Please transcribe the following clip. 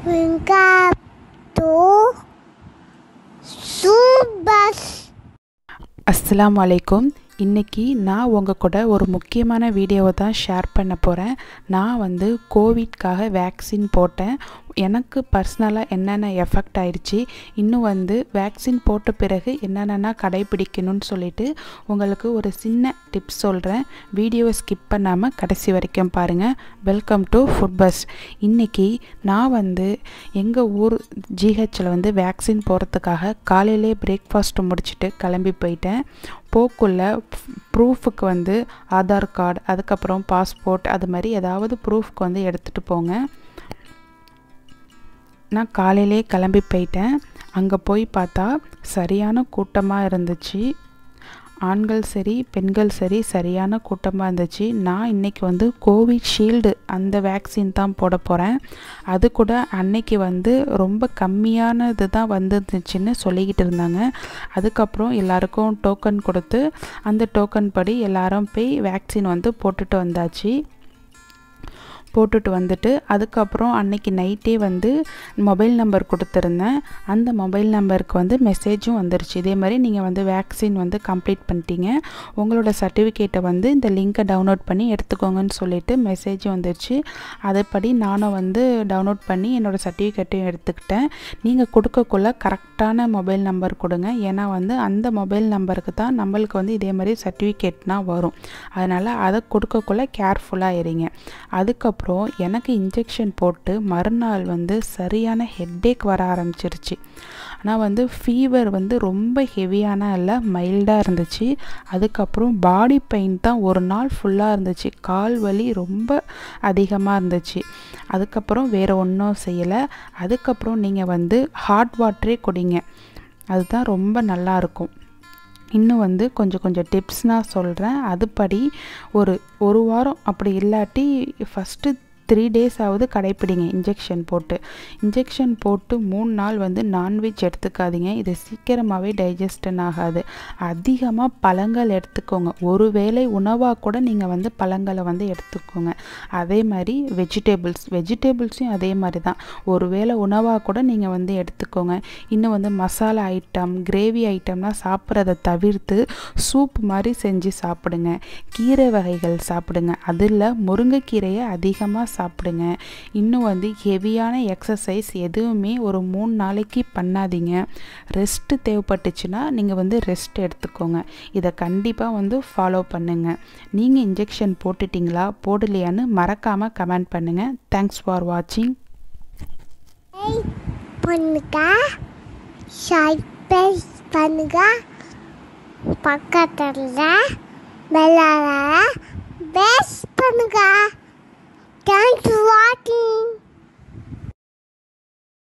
Welcome to Subas. அஸ்ஸலாமு அலைக்கும் இன்றைக்கி நான் உங்கள் கூட ஒரு முக்கியமான வீடியோவை தான் ஷேர் பண்ண போகிறேன் நான் வந்து கோவிட்காக வேக்சின் போட்டேன் எனக்கு பர்சனலாக என்னென்ன எஃபெக்ட் ஆயிடுச்சு இன்னும் வந்து வேக்சின் போட்ட பிறகு என்னென்னா கடைபிடிக்கணும்னு சொல்லிட்டு உங்களுக்கு ஒரு சின்ன டிப்ஸ் சொல்கிறேன் வீடியோவை ஸ்கிப் பண்ணாமல் கடைசி வரைக்கும் பாருங்கள் வெல்கம் டு ஃபுட் பஸ் இன்றைக்கி நான் வந்து எங்கள் ஊர் ஜிஹெச்சில் வந்து வேக்சின் போகிறதுக்காக காலையிலே பிரேக்ஃபாஸ்ட்டு முடிச்சுட்டு கிளம்பி போயிட்டேன் போக்குள்ள ப்ரூஃபுக்கு வந்து ஆதார் கார்டு அதுக்கப்புறம் பாஸ்போர்ட் அது மாதிரி ஏதாவது ப்ரூஃப்க்கு வந்து எடுத்துகிட்டு போங்க நான் காலையிலே கிளம்பி போயிட்டேன் அங்கே போய் பார்த்தா சரியான கூட்டமாக இருந்துச்சு ஆண்கள் சரி பெண்கள் சரி சரியான கூட்டமாக இருந்துச்சு நான் இன்றைக்கி வந்து கோவிஷீல்டு அந்த வேக்சின் தான் போட போகிறேன் அது கூட அன்னைக்கு வந்து ரொம்ப கம்மியானது தான் வந்துருந்துச்சுன்னு சொல்லிக்கிட்டு இருந்தாங்க அதுக்கப்புறம் எல்லாருக்கும் டோக்கன் கொடுத்து அந்த டோக்கன் படி எல்லாரும் போய் வேக்சின் வந்து போட்டுட்டு வந்தாச்சு போட்டுட்டு வந்துட்டு அதுக்கப்புறம் அன்னைக்கு நைட்டே வந்து மொபைல் நம்பர் கொடுத்துருந்தேன் அந்த மொபைல் நம்பருக்கு வந்து மெசேஜும் வந்துருச்சு இதே மாதிரி நீங்கள் வந்து வேக்சின் வந்து கம்ப்ளீட் பண்ணிட்டீங்க உங்களோட சர்டிஃபிகேட்டை வந்து இந்த லிங்க்கை டவுன்லோட் பண்ணி எடுத்துக்கோங்கன்னு சொல்லிட்டு மெசேஜும் வந்துருச்சு அதைப்படி நானும் வந்து டவுன்லோட் பண்ணி என்னோடய சர்டிஃபிகேட்டையும் எடுத்துக்கிட்டேன் நீங்கள் கொடுக்கக்குள்ள கரெக்டான மொபைல் நம்பர் கொடுங்க ஏன்னா வந்து அந்த மொபைல் நம்பருக்கு தான் நம்மளுக்கு வந்து இதே மாதிரி சர்டிஃபிகேட்னால் வரும் அதனால் அதை கொடுக்கக்குள்ள கேர்ஃபுல்லாக இருங்க அதுக்கப்புறம் அப்புறம் எனக்கு இன்ஜெக்ஷன் போட்டு மறுநாள் வந்து சரியான ஹெட்டேக் வர ஆரம்பிச்சிருச்சு ஆனால் வந்து ஃபீவர் வந்து ரொம்ப ஹெவியான இல்லை மைல்டாக இருந்துச்சு அதுக்கப்புறம் பாடி பெயின் தான் ஒரு நாள் ஃபுல்லாக இருந்துச்சு கால் வலி ரொம்ப அதிகமாக இருந்துச்சு அதுக்கப்புறம் வேறு ஒன்றும் செய்யலை அதுக்கப்புறம் நீங்கள் வந்து ஹாட் வாட்டரே குடிங்க அதுதான் ரொம்ப நல்லாயிருக்கும் இன்னும் வந்து கொஞ்சம் கொஞ்சம் டிப்ஸ் நான் சொல்கிறேன் அதுபடி ஒரு ஒரு வாரம் அப்படி இல்லாட்டி ஃபஸ்ட்டு த்ரீ டேஸ் ஆகுது கடைப்பிடிங்க இன்ஜெக்ஷன் போட்டு இன்ஜெக்ஷன் போட்டு மூணு நாள் வந்து நான்வெஜ் எடுத்துக்காதீங்க இது சீக்கிரமாகவே டைஜஸ்டன் ஆகாது அதிகமாக பழங்கள் எடுத்துக்கோங்க ஒரு வேளை உணவாக கூட நீங்கள் வந்து பழங்களை வந்து எடுத்துக்கோங்க அதே மாதிரி வெஜிடேபிள்ஸ் வெஜிடேபிள்ஸையும் அதே மாதிரி தான் ஒரு வேளை உணவாக கூட நீங்கள் வந்து எடுத்துக்கோங்க இன்னும் வந்து மசாலா ஐட்டம் கிரேவி ஐட்டம்லாம் சாப்பிட்றத தவிர்த்து சூப் மாதிரி செஞ்சு சாப்பிடுங்க கீரை வகைகள் சாப்பிடுங்க அதில் முருங்கைக்கீரையை அதிகமாக சாப்பிடுங்க இன்னும் வந்து ஹெவியான எக்ஸசைஸ் எதுவுமே ஒரு மூணு நாளைக்கு பண்ணாதீங்க ரெஸ்ட்டு தேவைப்பட்டுச்சுன்னா நீங்கள் வந்து ரெஸ்ட் எடுத்துக்கோங்க இதை கண்டிப்பாக வந்து ஃபாலோ பண்ணுங்கள் நீங்கள் இன்ஜெக்ஷன் போட்டுட்டிங்களா போடலையான்னு மறக்காமல் கமெண்ட் பண்ணுங்கள் தேங்க்ஸ் ஃபார் வாட்சிங் பண்ணுங்க சர்ப்ரைஸ் பண்ணுங்க பக்கத்தில் வெள்ளாட பெஸ்ட் பண்ணுங்க